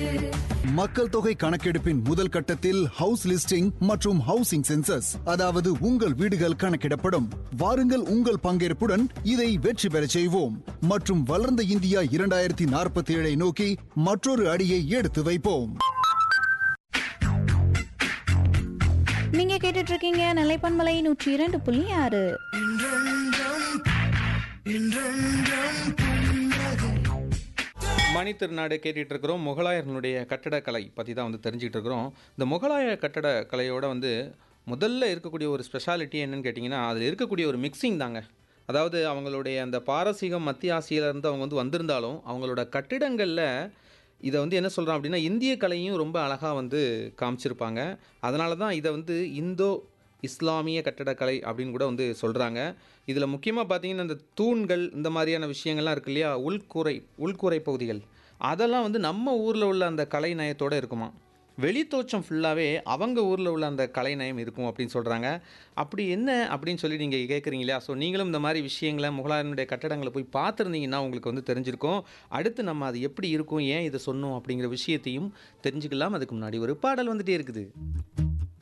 மக்கள் தொகை கணக்கெடுப்பின் முதல் கட்டத்தில் ஹவுஸ் லிஸ்டிங் மற்றும் ஹவுசிங் சென்சஸ் அதாவது உங்கள் வீடுகள் கணக்கிடப்படும் வாருங்கள் உங்கள் பங்கேற்புடன் இதை வெற்றி பெறச் செய்வோம் மற்றும் வளர்ந்த இந்தியா இரண்டாயிரத்தி நாற்பத்தி ஏழை நோக்கி மற்றொரு அடியை எடுத்து வைப்போம் நீங்க கேட்டுட்டு இருக்கீங்க நிலைப்பன்மலை நூற்றி இரண்டு புள்ளி ஆறு மணி திருநாடு கேட்டுட்டு இருக்கிறோம் முகலாயர்களுடைய கட்டடக்கலை பற்றி தான் வந்து தெரிஞ்சுக்கிட்டு இருக்கிறோம் இந்த முகலாய கட்டடக்கலையோட வந்து முதல்ல இருக்கக்கூடிய ஒரு ஸ்பெஷாலிட்டி என்னன்னு கேட்டிங்கன்னா அதில் இருக்கக்கூடிய ஒரு மிக்சிங் தாங்க அதாவது அவங்களுடைய அந்த பாரசீகம் மத்திய ஆசியிலேருந்து அவங்க வந்து வந்திருந்தாலும் அவங்களோட கட்டிடங்களில் இதை வந்து என்ன சொல்கிறோம் அப்படின்னா இந்திய கலையும் ரொம்ப அழகாக வந்து காமிச்சிருப்பாங்க அதனால தான் இதை வந்து இந்தோ இஸ்லாமிய கட்டடக்கலை அப்படின்னு கூட வந்து சொல்கிறாங்க இதில் முக்கியமாக பார்த்தீங்கன்னா இந்த தூண்கள் இந்த மாதிரியான விஷயங்கள்லாம் இருக்கு இல்லையா உள்கூரை உள்கூரை பகுதிகள் அதெல்லாம் வந்து நம்ம ஊரில் உள்ள அந்த கலை நயத்தோடு இருக்குமா வெளித்தோற்றம் ஃபுல்லாகவே அவங்க ஊரில் உள்ள அந்த கலை நயம் இருக்கும் அப்படின்னு சொல்கிறாங்க அப்படி என்ன அப்படின்னு சொல்லி நீங்கள் கேட்குறீங்க இல்லையா ஸோ நீங்களும் இந்த மாதிரி விஷயங்களை முகலாயனுடைய கட்டடங்களை போய் பார்த்துருந்தீங்கன்னா உங்களுக்கு வந்து தெரிஞ்சிருக்கும் அடுத்து நம்ம அது எப்படி இருக்கும் ஏன் இதை சொன்னோம் அப்படிங்கிற விஷயத்தையும் தெரிஞ்சுக்கலாம் அதுக்கு முன்னாடி ஒரு பாடல் வந்துட்டே இருக்குது